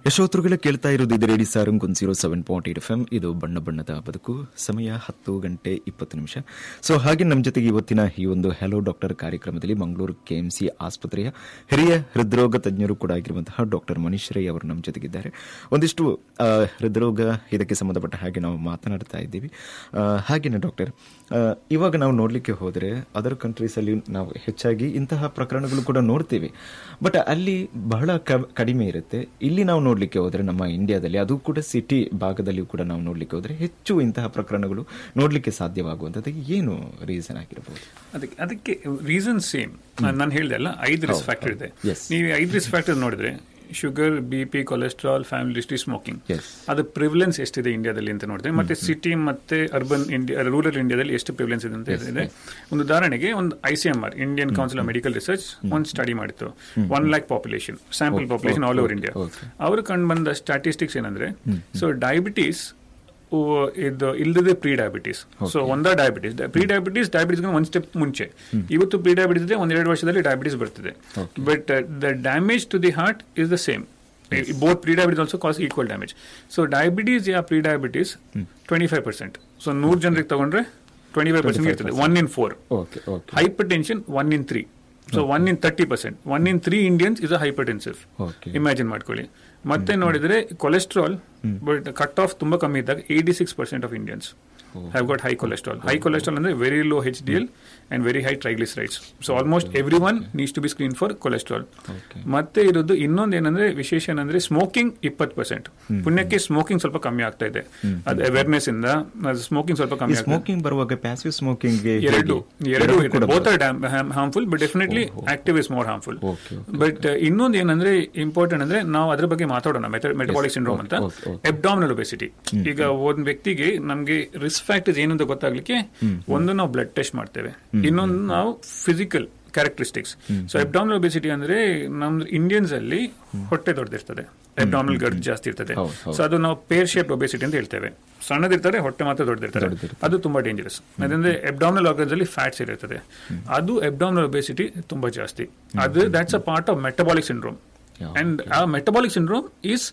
ಯಶೋತ್ರುಗಳ ಕೇಳ್ತಾ ಇರೋದು ಇದು ರೇಡಿ ಸಾರಂಗ್ ಒಂದು zero seven point eight F M ಇದು ಬಣ್ಣ ಬಣ್ಣದ ಬದುಕು ಸಮಯ ಹತ್ತು ಗಂಟೆ ಇಪ್ಪತ್ತು ನಿಮಿಷ ಸೊ ಹಾಗೆ ನಮ್ಮ ಜೊತೆಗೆ ಇವತ್ತಿನ ಈ ಒಂದು ಹೆಲೋ ಡಾಕ್ಟರ್ ಕಾರ್ಯಕ್ರಮದಲ್ಲಿ ಮಂಗಳೂರು ಕೆಎಂಸಿ ಆಸ್ಪತ್ರೆಯ ಹಿರಿಯ ಹೃದ್ರೋಗ ತಜ್ಞರು ಕೂಡ ಆಗಿರುವಂತಹ ಡಾಕ್ಟರ್ ಮನೀಶ್ ರೈ ಅವರು ನಮ್ಮ ಜೊತೆಗಿದ್ದಾರೆ ಒಂದಿಷ್ಟು ಆ, ಹೃದ್ರೋಗ ಇದಕ್ಕೆ ಸಂಬಂಧಪಟ್ಟ ಹಾಗೆ ನಾವು ಮಾತನಾಡ್ತಾ ಇದ್ದೀವಿ ಆ, ಹಾಗೇನೆ ಡಾಕ್ಟರ್ ಆ, ಇವಾಗ ನಾವು ನೋಡಲಿಕ್ಕೆ ಹೋದರೆ ಅದರ್ ಕಂಟ್ರೀಸ್ ಅಲ್ಲಿ ನಾವು ಹೆಚ್ಚಾಗಿ ಇಂತಹ ಪ್ರಕರಣಗಳು ಕೂಡ ನೋಡ್ತೀವಿ ಬಟ್ ಅಲ್ಲಿ ಬಹಳ ಕ- ಕಡಿಮೆ ಇರುತ್ತೆ ಇಲ್ಲಿ ನಾವು ನೋಡ್ಲಿಕ್ಕೆ ಹೋದ್ರೆ ನಮ್ಮ ಇಂಡಿಯಾದಲ್ಲಿ ಅದು ಕೂಡ ಸಿಟಿ ಭಾಗದಲ್ಲಿ ಕೂಡ ನಾವು ನೋಡ್ಲಿಕ್ಕೆ ಹೋದ್ರೆ ಹೆಚ್ಚು ಇಂತಹ ಪ್ರಕರಣಗಳು ನೋಡ್ಲಿಕ್ಕೆ ಸಾಧ್ಯವಾಗುವಂಥದ್ದು ಏನು ರೀಸನ್ ಆಗಿರಬಹುದು ಅದಕ್ಕೆ ಅದಕ್ಕೆ ರೀಸನ್ ಸೇಮ್ ನಾನು ಹೇಳಿದೆ ಅಲ್ಲ ಐದು ರಿಸ್ಕ್ ಫ್ಯಾಕ್ಟರ್ ಇದೆ Yes. ನೀವು ಐದು ರಿಸ್ಕ್ ಫ್ಯಾಕ್ಟರ್ ನೋಡಿದ್ರೆ sugar B P cholesterol family history smoking Yes. ಅದು ಪ್ರಿವಿಲೆನ್ಸ್ ಎಷ್ಟಿದೆ ಇಂಡಿಯಾದಲ್ಲಿ ಅಂತ ನೋಡಿದ್ರೆ ಮತ್ತೆ ಸಿಟಿ ಮತ್ತೆ ಅರ್ಬನ್ ಇಂಡಿಯಾ ರೂರಲ್ ಇಂಡಿಯಾದಲ್ಲಿ ಎಷ್ಟು ಪ್ರಿವಿಲೆನ್ಸ್ ಇದೆ ಅಂತ ಇದೆ ಒಂದು ಉದಾಹರಣೆಗೆ ಒಂದು I C M R Indian council of medical research ಒಂದು ಸ್ಟಡಿ ಮಾಡಿತ್ತು one lakh population sample population all over India okay. ಅವರು ಕಂಡು ಬಂದ ಸ್ಟಾಟಿಸ್ಟಿಕ್ಸ್ ಏನಂದ್ರೆ ಸೊ ಡಯಾಬಿಟೀಸ್ ಇದು ಇಲ್ಲದೆ ಪ್ರೀ ಡಯಾಬಿಟೀಸ್ ಸೊ ಒಂದ ಡಯಾಬಿಟೀಸ್ ಪ್ರೀ ಡಯಾಬಿಟೀಸ್ ಡಯಾಬಿಟೀಸ್ ಒಂದ್ ಸ್ಟೆಪ್ ಮುಂಚೆ ಇವತ್ತು ಪ್ರೀ ಡಯಾಬಿಟೀಸ್ ಇದೆ ಒಂದೆರಡು ವರ್ಷದಲ್ಲಿ ಡಯಾಬಿಟೀಸ್ ಬರ್ತದೆ but the damage to the heart is the same both prediabetes also cause equal damage so diabetes ಯಾ prediabetes twenty five percent so ನೂರು ಜನರಿಗೆ ತಗೊಂಡ್ರೆ ಟ್ವೆಂಟಿ ಫೈವ್ ಪರ್ಸೆಂಟ್ ಇರ್ತದೆ one in four okay okay hypertension one in three so one in thirty percent one in three Indians is a hypertensive okay imagine ಮಾಡ್ಕೊಳ್ಳಿ ಮತ್ತೆ ನೋಡಿದ್ರೆ cholesterol but cut off ತುಂಬಾ ಕಮ್ಮಿ ಇದ್ದಾಗ eighty six percent of Indians have got high cholesterol high cholesterol ಅಂದ್ರೆ very low H D L and very high triglycerides so almost every one needs to be screen for cholesterol okay ಮತ್ತೆ ಇರೋದು ಇನ್ನೊಂದು ಏನಂದ್ರೆ ವಿಶೇಷ ಏನಂದ್ರೆ smoking ಇಪ್ಪತ್ತು percent ಪುಣ್ಯಕ್ಕೆ smoking ಸ್ವಲ್ಪ ಕಮ್ಮಿ ಆಗ್ತಾ ಇದೆ ಅದು ಅವೇರ್ನೆಸ್ ಇಂದ ಸ್ಮೋಕಿಂಗ್ ಸ್ವಲ್ಪ ಈ ಕಮ್ಮಿ ಆಗ್ತಾ ಇದೆ ಸ್ಮೋಕಿಂಗ್ ಬರುವಾಗ ಪ್ಯಾಸಿವ್ ಸ್ಮೋಕಿಂಗ್ ಎರಡು ಎರಡು both are harmful but definitely active is more harmful Okay, but ಇನ್ನೊಂದು ಏನಂದ್ರೆ ಇಂಪಾರ್ಟೆಂಟ್ ಅಂದ್ರೆ ನಾವು ಅದ್ರ ಬಗ್ಗೆ ಮಾತಾಡೋಣ ಮೆಟಬಾಲಿಕ್ ಸಿಂಡ್ರೋಮ್ ಅಂತ okay, okay. ಎಬ್ಡಾಮಿನಲ್ ಒಬೆಸಿಟಿ ಈಗ ಒಂದ್ ವ್ಯಕ್ತಿಗೆ ನಮ್ಗೆ ರಿಸ್ಕ್ ಫ್ಯಾಕ್ಟರ್ಸ್ ಏನು ಅಂತ ಗೊತ್ತಾಗ್ಲಿಕ್ಕೆ ಒಂದು ನಾವು ಬ್ಲಡ್ ಟೆಸ್ಟ್ ಮಾಡ್ತೇವೆ ಇನ್ನೊಂದು ನಾವು physical characteristics so abdominal obesity ಅಂದ್ರೆ ನಮ್ ಇಂಡಿಯನ್ಸ್ ಅಲ್ಲಿ ಹೊಟ್ಟೆ ದೊಡ್ಡದಿರ್ತದೆ ಎಬ್ಡಾಮಿನಲ್ ಗರ್ಡ್ ಜಾಸ್ತಿ ಇರ್ತದೆ ಹೌದು, ಹೌದು. ಸೊ ಅದು ನಾವು ಪೇರ್ ಶೇಪ್ ಒಬೆಸಿಟಿ ಅಂತ ಹೇಳ್ತೇವೆ ಸಣ್ಣದಿರ್ತಾರೆ ಹೊಟ್ಟೆ ಮಾತ್ರ ದೊಡ್ಡದಿರ್ತಾರೆ ದೊಡ್ಡದಿರ್ತದೆ. ಅದು ತುಂಬಾ ಡೇಂಜರಸ್ ಅದಂದ್ರೆ ಎಬ್ಡಾಮಿನಲ್ ಆರ್ಗನ್ಸ್ ಅಲ್ಲಿ ಫ್ಯಾಟ್ಸ್ ಇರುತ್ತದೆ ಅದು ಎಬ್ಡಾಮಿನಲ್ ಒಬೆಸಿಟಿ ತುಂಬಾ ಜಾಸ್ತಿ ಅದು that's a part of metabolic syndrome Yeah, and ಆ ಮೆಟಬಾಲಿಕ್ ಸಿಂಡ್ರೋಮ್ ಈಸ್